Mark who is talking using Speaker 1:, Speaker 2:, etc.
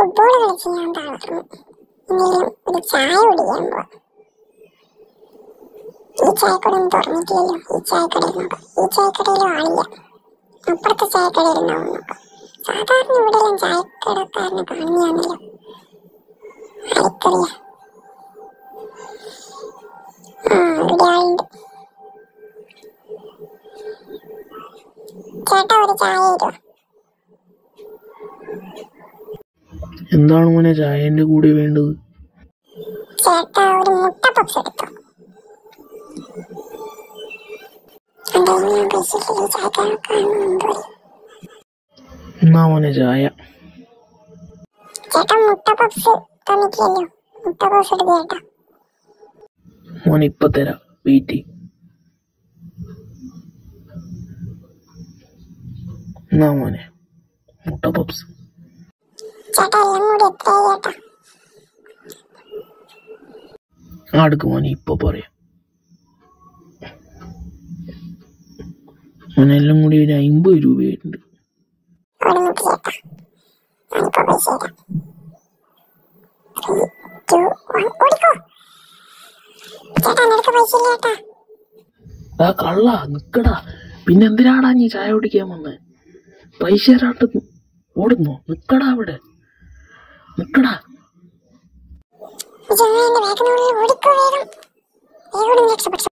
Speaker 1: football കളിച്ച് ഞാൻ തളർന്നു ഇനിയും ഒരു ചായ കുടിക്കാൻ പോവാം ഈ ചായക്കടയൊന്നും തുറന്നിട്ടില്ലല്ലോ ഈ ചായക്കടയിൽ നോക്കാം ഈ ചായക്കടയിലും ആളില്ല അപ്പുറത്തെ ചായക്കടയിൽ ഉണ്ടാവും നോക്കാം സാധാരണ ഇവിടെ എല്ലാം ചായക്കടക്കാരനെ കാണുകയാണല്ലോ ആർക്കറിയാം ആ ഇവിടെ ആളുണ്ട് ചേട്ടാ ഒരു ചായ തരുമോ
Speaker 2: എന്താണ് മോനെ ചായന്റെ കൂടെ വേണ്ടത്
Speaker 1: ചേട്ടാ ഒരു മുട്ട പപ്സ് എടുത്തോ എന്തായാലും ഞാൻ പൈസക്കില്ല ചായക്കാരൻ മുമ്പ്
Speaker 2: എന്നാ മോനെ ചായ
Speaker 1: ചേട്ടാ മുട്ട പപ്സ് തന്നിട്ടില്ലല്ലോ മുട്ട പപ്സ് എടുത്ത് ചേട്ടാ
Speaker 2: മോനെ ഇപ്പൊ തരാം വെയിറ്റ് എന്നാ മോനെ മുട്ട പപ്സ്
Speaker 1: ചേട്ടാ എല്ലാം കൂടി എത്രയായി ചേട്ടാ
Speaker 2: അടുക്ക് മോനെ ഇപ്പൊ പറയാം മോനെ എല്ലാം കൂടി ഒരു അമ്പത് രൂപയായിട്ടുണ്ട്
Speaker 1: ഒരു നോക്ക് ചേട്ടാ ഞാനിപ്പോ പൈസ തരാം ത്രീ ടു വൺ ഓടിക്കോ ചേട്ടാ നിനക്ക് പൈസ ഇല്ല ചേട്ടാ
Speaker 2: ആ കള്ള നിക്കടാ പിന്നെ എന്തിനാടാ നീ ചായ കുടിക്കാൻ വന്നേ പൈസ തരാണ്ട് ഓടുന്നോ നിക്കടാ അവിടെ നിക്കടാ
Speaker 1: വിജയന്റെ ബാക്കിനുള്ളിൽ ഓടിക്കോ വേഗം വേഗം രക്ഷപ്പെട്ടു